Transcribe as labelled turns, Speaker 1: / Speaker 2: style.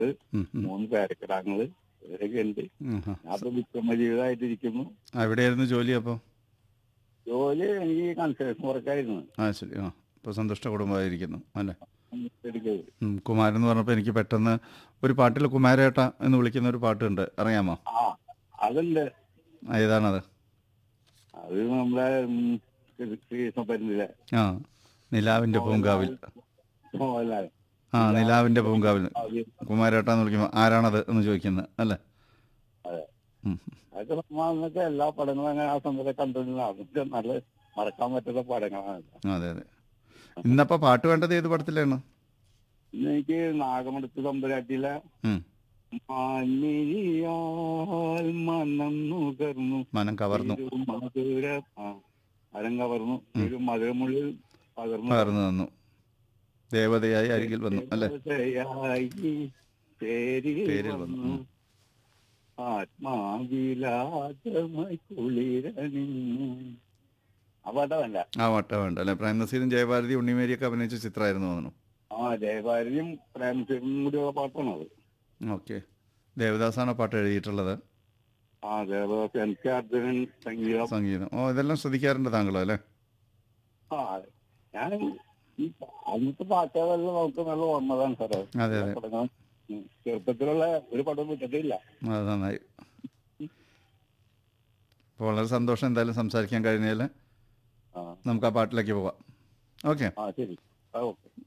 Speaker 1: പത്ത്
Speaker 2: ഉം, ഉം.
Speaker 1: മൂന്ന് പേരക്കിടാങ്ങള് ഇവരൊക്കെ ഉണ്ട്
Speaker 2: ഉം, ആ.
Speaker 1: ഞാൻ ഇപ്പൊ വിക്രമ ജീവിതമായിട്ടിരിക്കുന്നു
Speaker 2: ആ, എവിടെയായിരുന്നു ജോലി അപ്പോൾ
Speaker 1: ജോലി എനിക്ക് കൺസ്ട്രക്ഷൻ വർക്കായിരുന്നു
Speaker 2: ആ ശരി ആ ഇപ്പോൾ സന്തുഷ്ട കുടുംബമായിരിക്കുന്നു അല്ലേ
Speaker 1: എടുക്കത്
Speaker 2: ഉം, കുമാരൻ എന്ന് പറഞ്ഞപ്പോൾ എനിക്ക് പെട്ടെന്ന് ഒരു പാട്ടിൽ കുമാരേട്ട എന്ന് വിളിക്കുന്ന ഒരു പാട്ടുണ്ട് അറിയാമോ
Speaker 1: ആ അതുണ്ട്
Speaker 2: ആ, ഏതാണത്
Speaker 1: അത് നമ്മളെ ഉം, ശ്രീകൃഷ്ണ പരുന്നിലെ
Speaker 2: ആ നിലാവിൻ്റെ പൂങ്കാവിൽ
Speaker 1: മോഹൻലാൽ
Speaker 2: ആ നിലാവിൻ്റെ പൂങ്കാവിൽ
Speaker 1: അത്
Speaker 2: കുമാരേട്ട എന്ന് വിളിക്കുമ്പോൾ ആരാണത് എന്ന് ചോദിക്കുന്നത് അല്ലേ
Speaker 1: അതെ
Speaker 2: ഉം.
Speaker 1: അതൊക്കെ നമ്മളൊക്കെ എല്ലാ പടങ്ങളും അങ്ങനെ ആ സമയത്ത് കണ്ടിരുന്ന അതൊക്കെ നല്ല മറക്കാൻ പറ്റുന്ന പടങ്ങളാണ്
Speaker 2: അതെ അതെ ഇന്നപ്പോൾ പാട്ട് വേണ്ടത് ഏത് പടത്തിലാണ്
Speaker 1: ഇന്ന് എനിക്ക് നാഗമടുത്ത് തമ്പുരാട്ടിയിലെ
Speaker 2: ഉം.
Speaker 1: മാനിനിയാൽ മനം നുകർന്നു
Speaker 2: മനം കവർന്നു
Speaker 1: ഒരു മധുര ആ മരം കവർന്നു ഒരു മധുരമുള്ളിൽ പകർന്നു
Speaker 2: പകർന്നു തന്നു ദേവതയായി അരികിൽ വന്നു അല്ലേ
Speaker 1: ദേവതയായി പേരിൽ
Speaker 2: പേരിൽ വന്നു.
Speaker 1: വന്നു ആത്മാവിലാതമായി കുളിരണിഞ്ഞു ആ പാട്ടല്ല
Speaker 2: ആ വട്ട വേണ്ട അല്ലേ പ്രേം നസീറും ജയഭാരതി ഉണ്ണിമേരിയൊക്കെ അഭിനയിച്ച ചിത്രമായിരുന്നു തോന്നുന്നു
Speaker 1: ആ ജയഭാരതിയും പ്രേംസിംഗും കൂടിയുള്ള പാട്ടാണ് അത്
Speaker 2: ഓക്കെ ദേവദാസാണ് പാട്ട് എഴുതിയിട്ടുള്ളത്
Speaker 1: ആ ദേവദാസ് എൻ കെ അർജുനൻ സംഗീതം
Speaker 2: സംഗീതം ഓ ഇതെല്ലാം ശ്രദ്ധിക്കാറുണ്ട് താങ്കൾ അല്ലേ
Speaker 1: ആ ഞാൻ ഈ അന്നത്തെ പാട്ടുകളെല്ലാം നമുക്ക് നല്ല ഓർമ്മതാണ് സാറേ
Speaker 2: അതെ അതെ
Speaker 1: പടങ്ങൾ ഉം. ചെറുപ്പത്തിലുള്ള ഒരു പടം വിട്ടിട്ടില്ല
Speaker 2: അത് നന്നായി അപ്പോൾ വളരെ സന്തോഷം എന്തായാലും സംസാരിക്കാൻ കഴിഞ്ഞാൽ
Speaker 1: ആ
Speaker 2: നമുക്ക് ആ പാട്ടിലേക്ക് പോവാം ഓക്കെ
Speaker 1: ആ ശരി ആ ഓക്കെ